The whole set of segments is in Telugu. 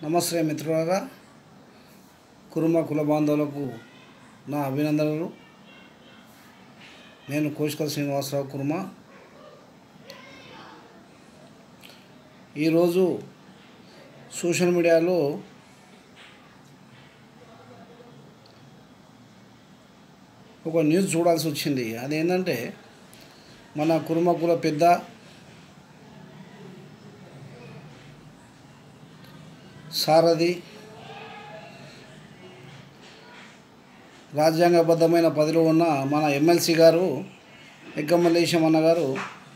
నమస్తే మిత్రులారా కురుమ కుల బాంధవులకు నా అభినందనలు నేను కోశికల శ్రీనివాసరావు కుర్మ ఈరోజు సోషల్ మీడియాలో ఒక న్యూస్ చూడాల్సి వచ్చింది అదేంటంటే మన కురుమ కుల పెద్ద సారథి రాజ్యాంగబద్ధమైన పదిలో ఉన్న మన ఎమ్మెల్సీ గారు ఎగ్గమల్లేశం అన్న గారు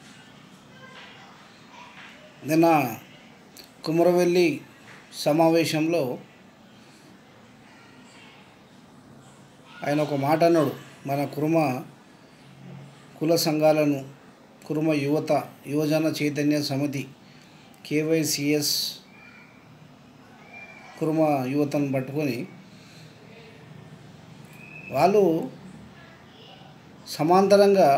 నిన్న కుమరవెల్లి సమావేశంలో ఆయన ఒక మాట అన్నాడు మన కురుమ కుల సంఘాలను కురుమ యువత యువజన చైతన్య సమితి కేవైసిఎస్ కురుమ యువతను పట్టుకొని వాళ్ళు సమాంతరంగా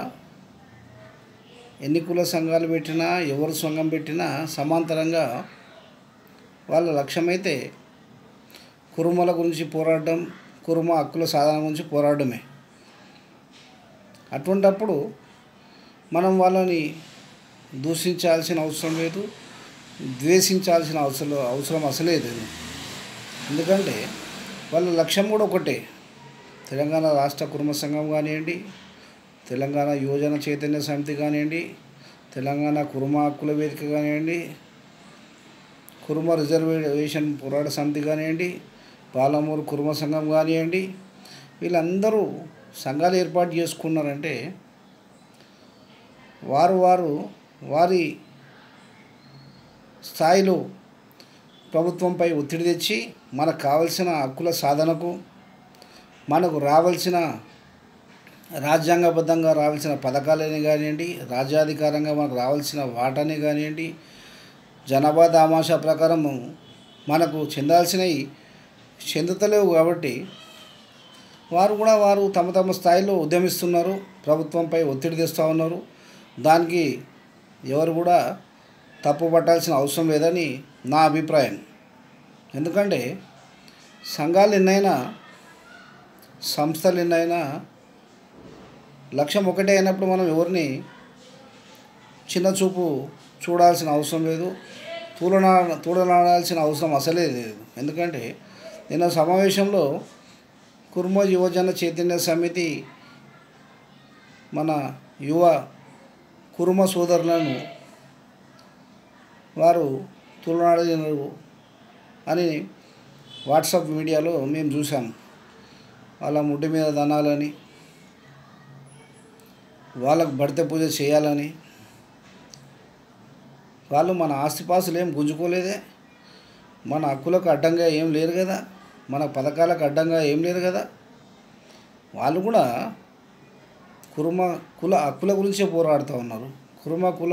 ఎన్ని కుల సంఘాలు పెట్టినా ఎవరు సంఘం పెట్టినా సమాంతరంగా వాళ్ళ లక్ష్యమైతే కురుమల గురించి పోరాడడం కురుమ హక్కుల సాధన గురించి పోరాడమే అటువంటప్పుడు మనం వాళ్ళని దూషించాల్సిన అవసరం లేదు ద్వేషించాల్సిన అవసరం అవసరం అసలే లేదు ఎందుకంటే వాళ్ళ లక్ష్యం కూడా ఒకటే తెలంగాణ రాష్ట్ర కుటుంబ సంఘం కానివ్వండి తెలంగాణ యువజన చైతన్య సమితి కానివ్వండి తెలంగాణ కురుమ హక్కుల వేదిక కానివ్వండి కురుమ రిజర్వేషన్ పోరాట సమితి కానివ్వండి పాలమూరు కురుమ సంఘం కానివ్వండి వీళ్ళందరూ సంఘాలు ఏర్పాటు చేసుకున్నారంటే వారు వారు వారి స్థాయిలో ప్రభుత్వంపై ఒత్తిడి తెచ్చి మనకు కావలసిన హక్కుల సాధనకు మనకు రావాల్సిన రాజ్యాంగబద్ధంగా రావాల్సిన పథకాలని కానివ్వండి రాజ్యాధికారంగా మనకు రావాల్సిన వాటాని కానివ్వండి జనాభా దామాషా ప్రకారం మనకు చెందాల్సినవి చెందుతలేవు కాబట్టి వారు కూడా వారు తమ తమ స్థాయిలో ఉద్యమిస్తున్నారు ప్రభుత్వంపై ఒత్తిడి తెస్తూ ఉన్నారు దానికి ఎవరు కూడా తప్పు పట్టాల్సిన అవసరం లేదని నా అభిప్రాయం ఎందుకంటే సంఘాలు ఎన్నైనా సంస్థలు ఎన్నైనా లక్ష్యం ఒకటే అయినప్పుడు మనం ఎవరిని చిన్న చూపు చూడాల్సిన అవసరం లేదు తూలనా తూలనాడాల్సిన అవసరం అసలే లేదు ఎందుకంటే నిన్న సమావేశంలో కుర్మ యువజన చైతన్య సమితి మన యువ కురుమ సోదరులను వారు తులనాడినారు అని వాట్సాప్ మీడియాలో మేము చూసాం వాళ్ళ ముడ్డి మీద దనాలని వాళ్ళకు భర్త పూజ చేయాలని వాళ్ళు మన ఆస్తిపాస్తులు ఏం గుంజుకోలేదే మన హక్కులకు అడ్డంగా ఏం లేరు కదా మన పథకాలకు అడ్డంగా ఏం లేరు కదా వాళ్ళు కూడా కురుమ కుల హక్కుల గురించే పోరాడుతూ ఉన్నారు కురుమ కుల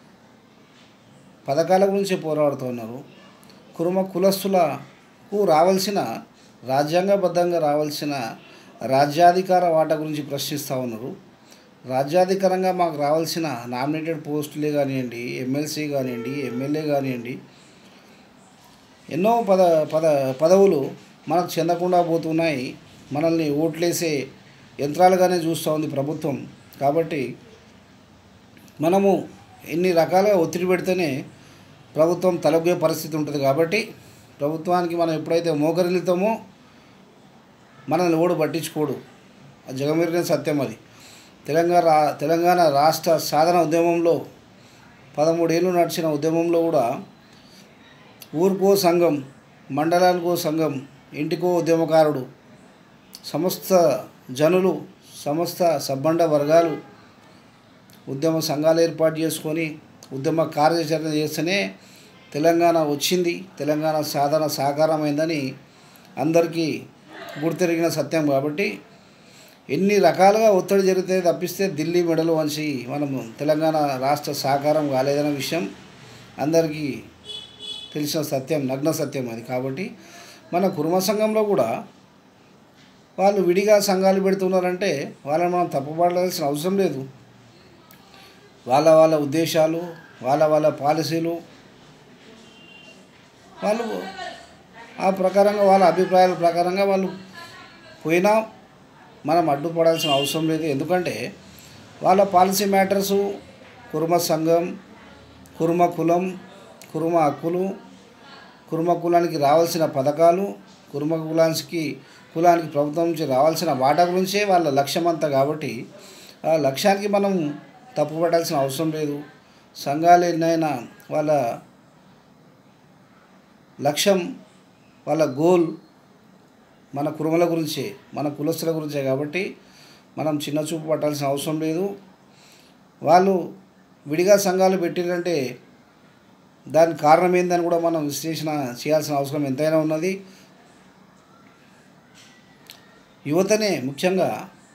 పథకాల గురించే పోరాడుతూ ఉన్నారు కురుమ కులస్తులకు రావాల్సిన రాజ్యాంగబద్ధంగా రావాల్సిన రాజ్యాధికార వాటా గురించి ప్రశ్నిస్తూ ఉన్నారు రాజ్యాధికారంగా మాకు రావాల్సిన నామినేటెడ్ పోస్టులే కానివ్వండి ఎమ్మెల్సీ కానివ్వండి ఎమ్మెల్యే కానివ్వండి ఎన్నో పద పద పదవులు మనకు చెందకుండా పోతున్నాయి మనల్ని ఓట్లేసే యంత్రాలుగానే చూస్తూ ఉంది ప్రభుత్వం కాబట్టి మనము ఎన్ని రకాలుగా ఒత్తిడి పెడితేనే ప్రభుత్వం తలగే పరిస్థితి ఉంటుంది కాబట్టి ప్రభుత్వానికి మనం ఎప్పుడైతే మోకరిల్లుతామో మనల్ని ఓడు పట్టించుకోడు అది జగమెరిగిన సత్యం అది తెలంగాణ రా- తెలంగాణ రాష్ట్ర సాధన ఉద్యమంలో పదమూడేళ్ళు నడిచిన ఉద్యమంలో కూడా ఊరికో సంఘం మండలానికో సంఘం ఇంటికో ఉద్యమకారుడు సమస్త జనులు సమస్త సబ్బండ వర్గాలు ఉద్యమ సంఘాలు ఏర్పాటు చేసుకొని ఉద్యమ కార్యాచరణ చేస్తేనే తెలంగాణ వచ్చింది తెలంగాణ సాధన సాకారమైందని అందరికీ గుర్తెరిగిన సత్యం కాబట్టి ఎన్ని రకాలుగా ఒత్తిడి జరిగితే తప్పిస్తే ఢిల్లీ మెడలు వంచి మనము తెలంగాణ రాష్ట్ర సాకారం కాలేదన్న విషయం అందరికీ తెలిసిన సత్యం నగ్న సత్యం అది కాబట్టి మన కుర్మ సంఘంలో కూడా వాళ్ళు విడిగా సంఘాలు పెడుతున్నారంటే వాళ్ళని మనం తప్పుపడాల్సిన అవసరం లేదు వాళ్ళ వాళ్ళ ఉద్దేశాలు వాళ్ళ వాళ్ళ పాలసీలు వాళ్ళు ఆ ప్రకారంగా వాళ్ళ అభిప్రాయాల ప్రకారంగా వాళ్ళు పోయినా మనం అడ్డుపడాల్సిన అవసరం లేదు ఎందుకంటే వాళ్ళ పాలసీ మ్యాటర్సు కుర్మ సంఘం కుర్మ కులం కుర్మ హక్కులు కుర్మ కులానికి రావాల్సిన పథకాలు కుర్మ కులానికి కులానికి ప్రభుత్వం నుంచి రావాల్సిన వాటా గురించే వాళ్ళ లక్ష్యం అంతా కాబట్టి ఆ లక్ష్యానికి మనం తప్పుపడాల్సిన అవసరం లేదు సంఘాలు ఎన్నైనా వాళ్ళ లక్ష్యం వాళ్ళ గోల్ మన కురుమల గురించే మన కులస్తుల గురించే కాబట్టి మనం చిన్న చూపు పట్టాల్సిన అవసరం లేదు వాళ్ళు విడిగా సంఘాలు పెట్టిరంటే దానికి కారణం ఏందని కూడా మనం విశ్లేషణ చేయాల్సిన అవసరం ఎంతైనా ఉన్నది యువతనే ముఖ్యంగా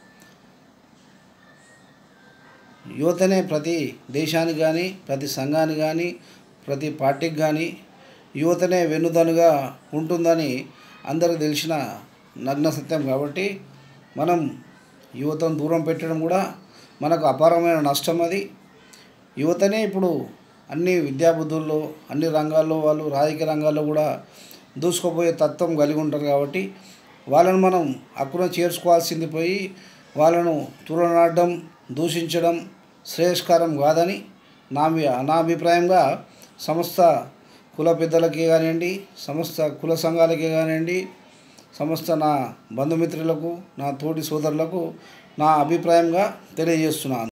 యువతనే ప్రతి దేశానికి కానీ ప్రతి సంఘానికి కానీ ప్రతి పార్టీకి కానీ యువతనే వెన్నుదనుగా ఉంటుందని అందరికి తెలిసిన నగ్న సత్యం కాబట్టి మనం యువతను దూరం పెట్టడం కూడా మనకు అపారమైన నష్టం అది యువతనే ఇప్పుడు అన్ని విద్యాబుద్ధుల్లో అన్ని రంగాల్లో వాళ్ళు రాజకీయ రంగాల్లో కూడా దూసుకుపోయే తత్వం కలిగి ఉంటారు కాబట్టి వాళ్ళను మనం అక్కున చేర్చుకోవాల్సింది పోయి వాళ్ళను తులనాడడం దూషించడం శ్రేయస్కరం కాదని నా మీ- నా అభిప్రాయంగా సమస్త కుల పెద్దలకి కానివ్వండి సమస్త కుల సంఘాలకి కానివ్వండి సమస్త నా బంధుమిత్రులకు నా తోటి సోదరులకు నా అభిప్రాయంగా తెలియజేస్తున్నాను